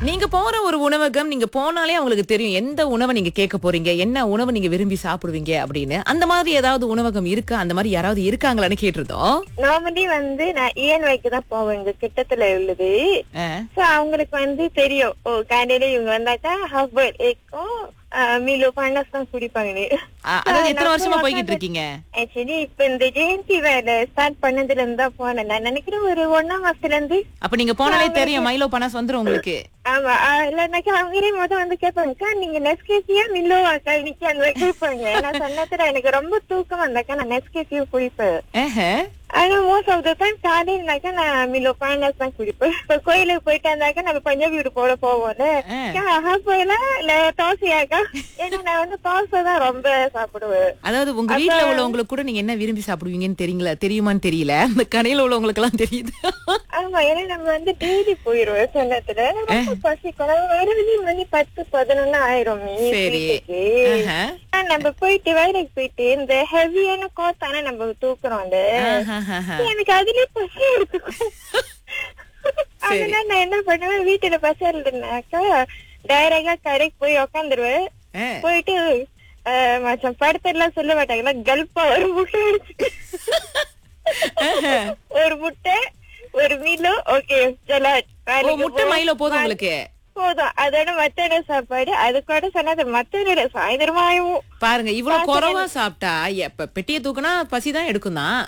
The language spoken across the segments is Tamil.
நீங்க போற ஒரு உணவகம் நீங்க போனாலே அவங்களுக்கு தெரியும் எந்த உணவை நீங்க கேட்க போறீங்க என்ன உணவை நீங்க விரும்பி சாப்பிடுவீங்க அப்படின்னு அந்த மாதிரி ஏதாவது உணவகம் இருக்கா அந்த மாதிரி யாராவது இருக்காங்களான்னு கேட்டிருந்தோம் நார்மலி வந்து நான் இஎன்வைக்கு தான் போவேன் இங்க கிட்டத்துல உள்ளது ஆ. சோ அவங்களுக்கு வந்து தெரியும் ஓ காலையில இவங்க வந்தாக்கா ஹாஃப் பாயில் எக்கும் மீலோ பாண்டாஸ் தான் குடிப்பாங்க ஆ, அதாவது எத்தனை வருஷமா போய்கிட்டு இருக்கீங்க ஆக்சுவலி இப்ப இந்த ஜெயந்தி வேலை ஸ்டார்ட் பண்ணதுல இருந்து தான் போனேன் நான் நினைக்கிறேன் ஒரு ஒன்னாம் மாசத்துல இருந்து அப்ப நீங்க போனாலே தெரியும் மைலோ பனாஸ் வந்துரும் உங்களுக்கு ஆமா ஆஹ் இல்லைனாக்கா அவங்களே முத வந்து கேட்பாங்கக்கா நீங்க நெஸ்கேசியா மில்லோவாக்கா இன்னைக்கு அந்த மாதிரி கேட்பாங்க நான் சொன்னதுல எனக்கு ரொம்ப தூக்கம் வந்தாக்கா நான் நெஸ்கேசியா குடிப்பேன் ஆஹா. ஆனா மோஸ்ட் ஆஃப் த டைம் காலையிலனாக்கா நான் மில்லோ பாண்டாஸ் தான் குடிப்பேன் இப்ப கோயிலுக்கு போயிட்டு வந்தாக்கா நம்ம பஞ்சாபி வீடு போட போவோம்ல ஆ. ஹாஃப் பாயிலா இல்ல தோசையாக்கா ஏன்னா நான் வந்து தோசை தான் ரொம்ப சாப்பிடுவேன் அதாவது உங்க வீட்ல உள்ளவங்களுக்கு கூட நீங்க என்ன விரும்பி சாப்பிடுவீங்கன்னு தெரியல தெரியுமான்னு தெரியல அந்த கடையில உள்ளவங்களுக்கு எல்லாம் தெரியுது ஆமா ஏன்னா நம்ம வந்து டெய்லி போயிருவோம் சொன்னதுல ரொம்ப பசிக்கும் நம்ம வரவே மணி பத்து பதினொன்னு ஆயிரும் சரி. வீட்டுக்கு. ஆஹா. ஆனா, நம்ம போயிட்டு வயலுக்கு போயிட்டு இந்த ஹெவியான கோத்தான நம்ம தூக்குறோம்ல ஆஹாஹாஹா. எனக்கு அதுலயே பசி எடுத்துக்கும் அதனால நான் என்ன பண்ணுவேன் வீட்டுல பசி இருந்தேனாக்கா டைரக்டா கடைக்கு போய் உக்காந்துருவேன் ஆ. போயிட்டு அஹ், மச்சான் படத்தெல்லாம் சொல்ல மாட்டாங்களா கல்பா ஒரு முட்டை அடிச்சு ஒரு முட்டை ஒரு மீலோ ஓகே ஜலாட் ஓ முட்டை மைலோ போதும் உங்களுக்கு போதும் அதோட மத்தோட சாப்பாடு அது கூட சொன்னது மத்தோட சாயந்தரமாயும் பாருங்க இவ்வளவு குறைவா சாப்பிட்டா எப்ப பெட்டியை தூக்குனா பசிதான் எடுக்கும் தான்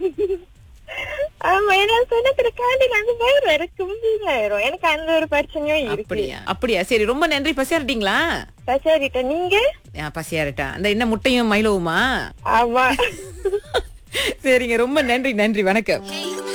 ஆமா ஏன்னா சொன்னதுல காலையில அந்த மாதிரி வேற கும்பிடும் எனக்கு அந்த ஒரு பிரச்சனையும் இருக்கு அப்படியா அப்படியா சரி ரொம்ப நன்றி பசியாரிட்டீங்களா பசாரிட்ட நீங்க பசியாரிட்டா அந்த என்ன முட்டையும் மயிலவுமா ஆமா சரிங்க ரொம்ப நன்றி நன்றி வணக்கம்